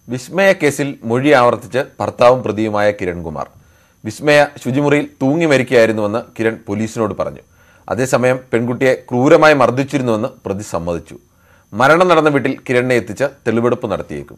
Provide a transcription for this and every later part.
വിസ്മയ കേസിൽ മൊഴി ആവർത്തിച്ച് ഭർത്താവും പ്രതിയുമായ കിരൺകുമാർ വിസ്മയ ശുചിമുറിയിൽ തൂങ്ങി മരിക്കുകയായിരുന്നുവെന്ന് കിരൺ പോലീസിനോട് പറഞ്ഞു അതേസമയം പെൺകുട്ടിയെ ക്രൂരമായി മർദ്ദിച്ചിരുന്നുവെന്ന് പ്രതി സമ്മതിച്ചു മരണം നടന്ന വീട്ടിൽ കിരണിനെ എത്തിച്ച് തെളിവെടുപ്പ് നടത്തിയേക്കും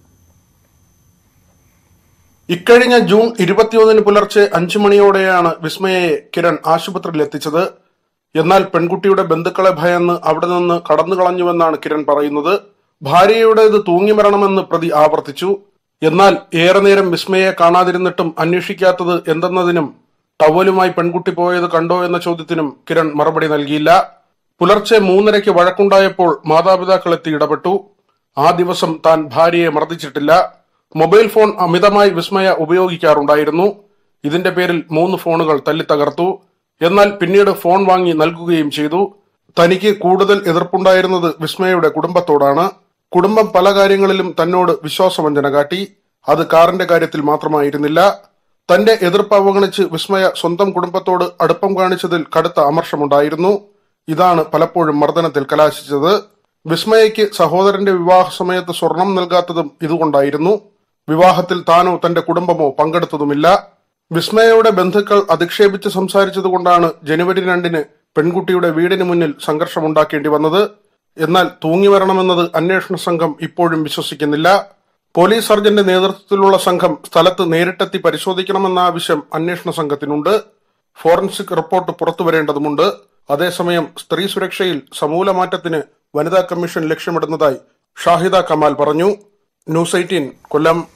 ഇക്കഴിഞ്ഞ ജൂൺ ഇരുപത്തിയൊന്നിന് പുലർച്ചെ അഞ്ചു മണിയോടെയാണ് വിസ്മയയെ കിരൺ ആശുപത്രിയിൽ എത്തിച്ചത് എന്നാൽ പെൺകുട്ടിയുടെ ബന്ധുക്കളെ ഭയന്ന് അവിടെ നിന്ന് കടന്നു കളഞ്ഞുവെന്നാണ് കിരൺ പറയുന്നത് ഭാര്യയുടേത് തൂങ്ങി മരണമെന്ന് പ്രതി ആവർത്തിച്ചു എന്നാൽ ഏറെ നേരം വിസ്മയെ കാണാതിരുന്നിട്ടും അന്വേഷിക്കാത്തത് എന്തെന്നതിനും ടവലുമായി പെൺകുട്ടി പോയത് കണ്ടോ എന്ന ചോദ്യത്തിനും കിരൺ മറുപടി നൽകിയില്ല പുലർച്ചെ മൂന്നരയ്ക്ക് വഴക്കുണ്ടായപ്പോൾ മാതാപിതാക്കൾ എത്തി ഇടപെട്ടു ആ ദിവസം താൻ ഭാര്യയെ മർദ്ദിച്ചിട്ടില്ല മൊബൈൽ ഫോൺ അമിതമായി വിസ്മയ ഉപയോഗിക്കാറുണ്ടായിരുന്നു ഇതിന്റെ പേരിൽ മൂന്ന് ഫോണുകൾ തല്ലിത്തകർത്തു എന്നാൽ പിന്നീട് ഫോൺ വാങ്ങി നൽകുകയും ചെയ്തു തനിക്ക് കൂടുതൽ എതിർപ്പുണ്ടായിരുന്നത് വിസ്മയയുടെ കുടുംബത്തോടാണ് കുടുംബം പല കാര്യങ്ങളിലും തന്നോട് വിശ്വാസവഞ്ചന കാട്ടി അത് കാറിന്റെ കാര്യത്തിൽ മാത്രമായിരുന്നില്ല തന്റെ എതിർപ്പ് അവഗണിച്ച് വിസ്മയ സ്വന്തം കുടുംബത്തോട് അടുപ്പം കാണിച്ചതിൽ കടുത്ത അമർഷമുണ്ടായിരുന്നു ഇതാണ് പലപ്പോഴും മർദ്ദനത്തിൽ കലാശിച്ചത് വിസ്മയയ്ക്ക് സഹോദരന്റെ വിവാഹ സമയത്ത് സ്വർണം നൽകാത്തതും ഇതുകൊണ്ടായിരുന്നു വിവാഹത്തിൽ താനോ തന്റെ കുടുംബമോ പങ്കെടുത്തതുമില്ല വിസ്മയയുടെ ബന്ധുക്കൾ അധിക്ഷേപിച്ച് സംസാരിച്ചതുകൊണ്ടാണ് ജനുവരി രണ്ടിന് പെൺകുട്ടിയുടെ വീടിന് മുന്നിൽ സംഘർഷമുണ്ടാക്കേണ്ടി വന്നത് എന്നാൽ തൂങ്ങി വരണമെന്നത് അന്വേഷണ സംഘം ഇപ്പോഴും വിശ്വസിക്കുന്നില്ല പോലീസ് സർജന്റെ നേതൃത്വത്തിലുള്ള സംഘം സ്ഥലത്ത് നേരിട്ടെത്തി പരിശോധിക്കണമെന്ന ആവശ്യം അന്വേഷണ സംഘത്തിനുണ്ട് ഫോറൻസിക് റിപ്പോർട്ട് പുറത്തുവരേണ്ടതുമുണ്ട് അതേസമയം സ്ത്രീ സുരക്ഷയിൽ സമൂല മാറ്റത്തിന് വനിതാ കമ്മീഷൻ ലക്ഷ്യമിടുന്നതായി ഷാഹിദ കമാൽ പറഞ്ഞു ന്യൂസ് എയ്റ്റീൻ കൊല്ലം